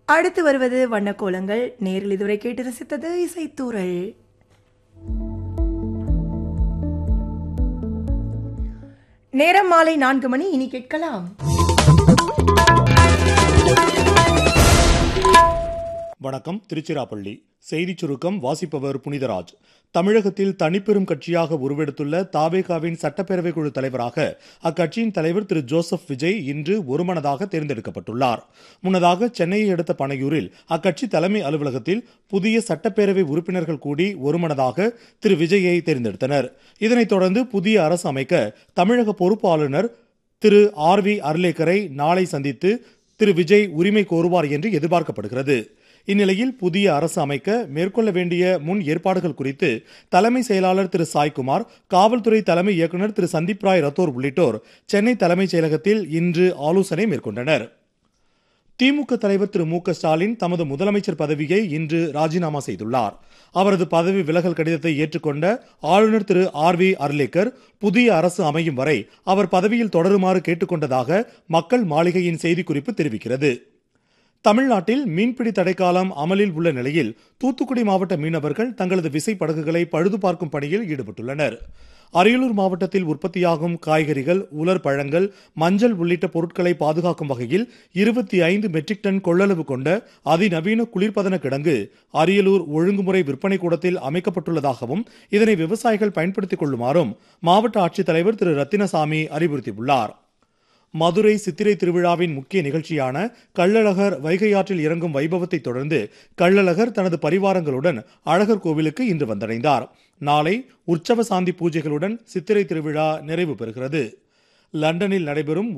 அடுத்து வருவது வண்ணக்கோலங்கள் நேரில் இதுவரை கேட்டு ரசித்தது இசைத்தூரல் நேரம் மாலை நான்கு மணி இனி கேட்கலாம் வணக்கம் திருச்சிராப்பள்ளி செய்திச் சுருக்கம் வாசிப்பவர் புனிதராஜ் தமிழகத்தில் தனிப்பெரும் கட்சியாக உருவெடுத்துள்ள தாவேகாவின் சட்டப்பேரவை குழு தலைவராக அக்கட்சியின் தலைவர் திரு ஜோசப் விஜய் இன்று ஒருமனதாக தேர்ந்தெடுக்கப்பட்டுள்ளார் முன்னதாக சென்னையை அடுத்த பனையூரில் அக்கட்சி தலைமை அலுவலகத்தில் புதிய சட்டப்பேரவை உறுப்பினர்கள் கூடி ஒருமனதாக திரு விஜயை தேர்ந்தெடுத்தனர் இதனைத் தொடர்ந்து புதிய அரசு அமைக்க தமிழக பொறுப்பு ஆளுநர் திரு ஆர் வி அர்லேக்கரை நாளை சந்தித்து திரு விஜய் உரிமை கோருவார் என்று எதிர்பார்க்கப்படுகிறது இந்நிலையில் புதிய அரசு அமைக்க மேற்கொள்ள வேண்டிய முன் ஏற்பாடுகள் குறித்து தலைமை செயலாளர் திரு சாய்குமார் காவல்துறை தலைமை இயக்குநர் திரு சந்தீப் ராய் ரத்தோர் உள்ளிட்டோர் சென்னை தலைமைச் செயலகத்தில் இன்று ஆலோசனை மேற்கொண்டனர் திமுக தலைவர் திரு மு க ஸ்டாலின் தமது முதலமைச்சர் பதவியை இன்று ராஜினாமா செய்துள்ளார் அவரது பதவி விலகல் கடிதத்தை ஏற்றுக்கொண்ட ஆளுநர் திரு ஆர் வி அர்லேக்கர் புதிய அரசு அமையும் வரை அவர் பதவியில் தொடருமாறு கேட்டுக்கொண்டதாக மக்கள் மாளிகையின் செய்திக்குறிப்பு தெரிவிக்கிறது தமிழ்நாட்டில் மீன்பிடி தடைக்காலம் அமலில் உள்ள நிலையில் தூத்துக்குடி மாவட்ட மீனவர்கள் தங்களது விசை படகுகளை பழுது பார்க்கும் பணியில் ஈடுபட்டுள்ளனர் அரியலூர் மாவட்டத்தில் உற்பத்தியாகும் காய்கறிகள் உலர் பழங்கள் மஞ்சள் உள்ளிட்ட பொருட்களை பாதுகாக்கும் வகையில் இருபத்தி ஐந்து மெட்ரிக் டன் கொள்ளளவு கொண்ட அதிநவீன குளிர்பதன கிடங்கு அரியலூர் ஒழுங்குமுறை விற்பனை கூடத்தில் அமைக்கப்பட்டுள்ளதாகவும் இதனை விவசாயிகள் பயன்படுத்திக் கொள்ளுமாறும் மாவட்ட ஆட்சித்தலைவர் திரு ரத்தினசாமி அறிவுறுத்தியுள்ளார் மதுரை சித்திரை திருவிழாவின் முக்கிய நிகழ்ச்சியான கள்ளழகர் வைகை ஆற்றில் இறங்கும் வைபவத்தை தொடர்ந்து கள்ளழகர் தனது பரிவாரங்களுடன் அழகர் கோவிலுக்கு இன்று வந்தடைந்தார் நாளை உற்சவ சாந்தி பூஜைகளுடன் சித்திரை திருவிழா நிறைவு பெறுகிறது லண்டனில் நடைபெறும்